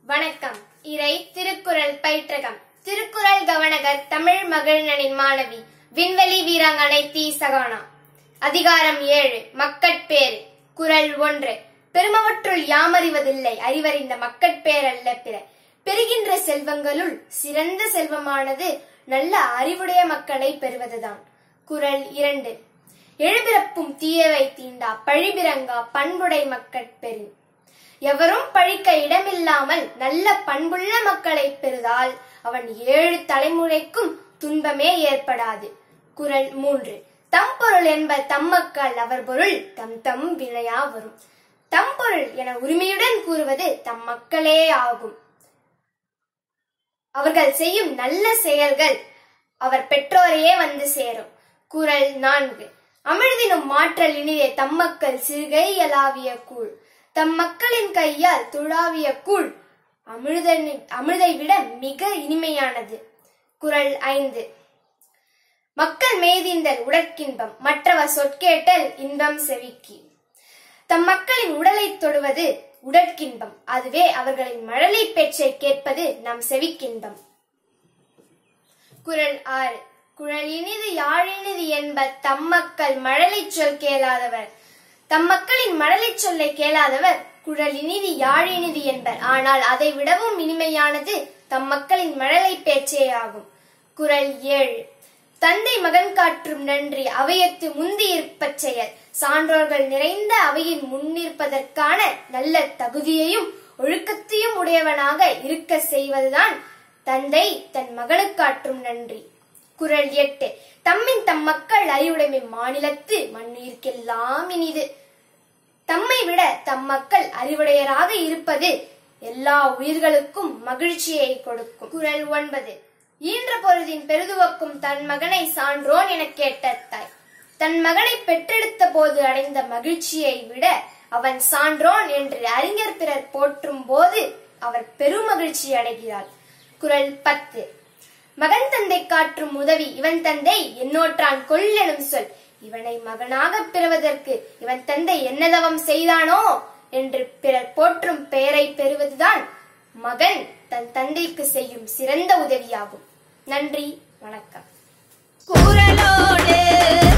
வணக்கம் இறை திருக்குறள் பயிற்றகம் திருக்குறள் கவனகர் தமிழ் மகிழ்நனின் மாணவி விண்வெளி வீராங்கனை தி சகானா அதிகாரம் ஏழு மக்கட்பேறு குறள் ஒன்று பெருமவற்றுள் யாமறிவதில்லை அறிவறிந்த மக்கட்பேரல்ல பிற பெறுகின்ற செல்வங்களுள் சிறந்த செல்வமானது நல்ல அறிவுடைய மக்களை பெறுவதுதான் குறள் இரண்டு எழுபிறப்பும் தீயவை தீண்டா பழிபிறங்கா பண்புடை மக்கட்பெறின் எவரும் பழிக்க இடமில்லாமல் நல்ல பண்புள்ள மக்களை பெறுதால் அவன் ஏழு தலைமுறைக்கும் துன்பமே ஏற்படாது குறள் மூன்று தம் பொருள் என்ப தம் மக்கள் அவர் பொருள் தம் தம் வினையா வரும் தம் பொருள் என உரிமையுடன் கூறுவது தம் மக்களே ஆகும் அவர்கள் செய்யும் நல்ல செயல்கள் அவர் பெற்றோரையே வந்து சேரும் குறள் நான்கு அமிழ்தினும் மாற்றல் இனிதே தம் மக்கள் சிறுகை அலாவிய கூழ் தம் மக்களின் கையால் துழாவிய கூழ் அமிழ்தனி அமிழ்தை விட மிக இனிமையானது குறள் ஐந்து மக்கள் மேதிந்தல் உடற்கின்பம் மற்றவர் சொற்கேட்டல் இன்பம் செவிக்கி தம் மக்களின் உடலை தொடுவது உடற்கின்பம் அதுவே அவர்களின் மழலை பேச்சை கேட்பது நம் செவிக்கின்பம் குறள் ஆறு குழல் இனிது யாழினிது என்ப தம் மக்கள் மழலை சொல் கேளாதவர் தம் மக்களின் மழலை சொல்லை கேளாதவர் குழல் இனிது யாழினிது என்பர் ஆனால் அதை விடவும் இனிமையானது தம் மக்களின் மழலை பேச்சே ஆகும் குறள் ஏழு தந்தை மகன் காற்றும் நன்றி அவையத்து முந்தி இருப்பச் செயல் சான்றோர்கள் நிறைந்த அவையின் முன்னிற்பதற்கான நல்ல தகுதியையும் ஒழுக்கத்தையும் உடையவனாக இருக்க செய்வதுதான் தந்தை தன் மகனுக்காற்றும் நன்றி குறள் எட்டு தம்மின் தம் மக்கள் அறிவுடைமை மாநிலத்து மண்ணிற்கெல்லாம் இனிது தம்மை விட தம் மக்கள் அறிவுடையராக இருப்பது எல்லா உயிர்களுக்கும் மகிழ்ச்சியை கொடுக்கும் குறள் ஒன்பது ஈன்ற பொழுதின் பெருதுவக்கும் தன் மகனை சான்றோன் எனக் கேட்ட தாய் தன் மகனை பெற்றெடுத்த போது அடைந்த மகிழ்ச்சியை விட அவன் சான்றோன் என்று அறிஞர் பிறர் போற்றும் போது அவர் பெருமகிழ்ச்சி அடைகிறாள் குறள் பத்து மகன் தந்தை காற்றும் உதவி இவன் தந்தை என்னோற்றான் கொல் எனும் சொல் இவனை மகனாக பெறுவதற்கு இவன் தந்தை என்ன தவம் செய்தானோ என்று பிறர் போற்றும் பெயரை பெறுவதுதான் மகன் தன் தந்தைக்கு செய்யும் சிறந்த உதவியாகும் நன்றி வணக்கம் குரலோடு